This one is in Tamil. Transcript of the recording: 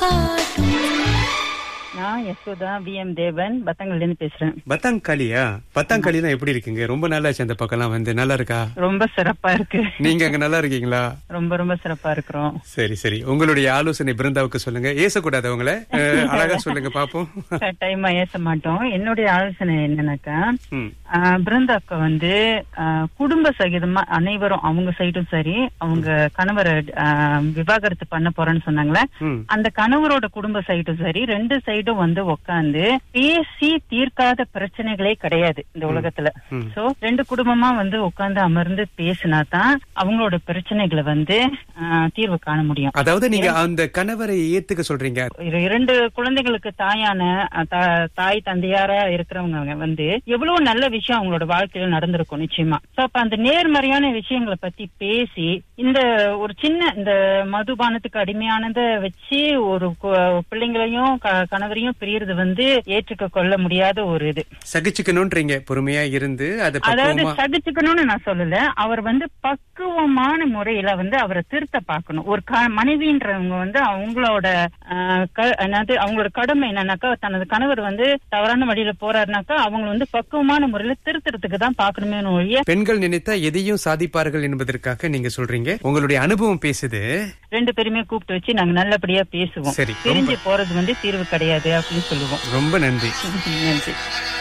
காட்டும் நான் யசோதா வி எம் தேவன் பத்தங்கள்ல இருந்து பேசுறேன் பத்தாங்காளியா பத்தாங்காளிலாம் எப்படி இருக்குங்க ரொம்ப நல்லா ஆச்சு அந்த பக்கம்லாம் வந்து நல்லா இருக்கா ரொம்ப சிறப்பா இருக்கு நீங்க அங்க நல்லா இருக்கீங்களா ரொம்ப ரொம்ப சிறப்பா இருக்கிறோம் சரி சரி உங்களுடைய ஆலோசனை பிருந்தாவுக்கு சொல்லுங்க ஏசக்கூடாது அவங்கள அஹ், அழகா சொல்லுங்க பாப்போம் டைமா ஏச மாட்டோம் என்னுடைய ஆலோசனை என்னன்னாக்கா ம். ஆஹ், பிருந்தாக்க வந்து ஆஹ், குடும்ப சகிதமா அனைவரும் அவங்க சைடும் சரி அவங்க கணவரை ஆஹ், விவாகரத்து பண்ண போறேன்னு சொன்னாங்களே ம். அந்த கணவரோட குடும்ப சைடும் சரி ரெண்டு சைடும் வந்து உட்காந்து பேசி தீர்க்காத பிரச்சனைகளே கிடையாது இந்த உலகத்துல ம். சோ ரெண்டு குடும்பமா வந்து உட்கார்ந்து அமர்ந்து பேசினா தான் அவங்களோட பிரச்சனைகளை வந்து ஆஹ், தீர்வு காண முடியும் அதாவது நீங்க அந்த கணவரை ஏத்துக்க சொல்றீங்க இரு- இரண்டு குழந்தைகளுக்கு தாயான அஹ், தா- தாய் தந்தையாரா இருக்கிறவங்க வந்து எவ்வளவு நல்ல விஷயம் அவங்களோட வாழ்க்கையில நடந்திருக்கும் நிச்சயமா சோ அப்ப அந்த நேர்மறையான விஷயங்களை பத்தி பேசி இந்த ஒரு சின்ன இந்த மதுபானத்துக்கு அடிமையானதை வச்சு ஒரு கு- பிள்ளைங்களையும் க- கணவரையும் பிரியறது வந்து ஏற்றுக்க கொள்ள முடியாத ஒரு இது சகிச்சுக்கணும்ன்றீங்க பொறுமையா இருந்து அதை அதாவது பக்குவமா சகிச்சுக்கணும்னு நான் சொல்லல அவர் வந்து பக்குவமான முறையில வந்து அவரை திருத்த பார்க்கணும் ஒரு க மனைவின்றவங்க வந்து அவங்களோட ஆஹ், க- என்னது அவங்களோட கடமை என்னன்னாக்கா தனது கணவர் வந்து தவறான வழியில போறாருனாக்கா அவங்க வந்து பக்குவமான முறையில திருத்துறதுக்கு தான் பார்க்கணுமே ஒழிய பெண்கள் நினைத்தா எதையும் சாதிப்பார்கள் என்பதற்காக நீங்க சொல்றீங்க உங்களுடைய அனுபவம் பேசுது ரெண்டு பேருமே கூப்பிட்டு வச்சு நாங்க நல்லபடியா பேசுவோம் சரி, ரொம்ப- பிரிஞ்சு போறது வந்து தீர்வு கிடையாது அப்படின்னு சொல்லுவோம் ரொம்ப நன்றி நன்றி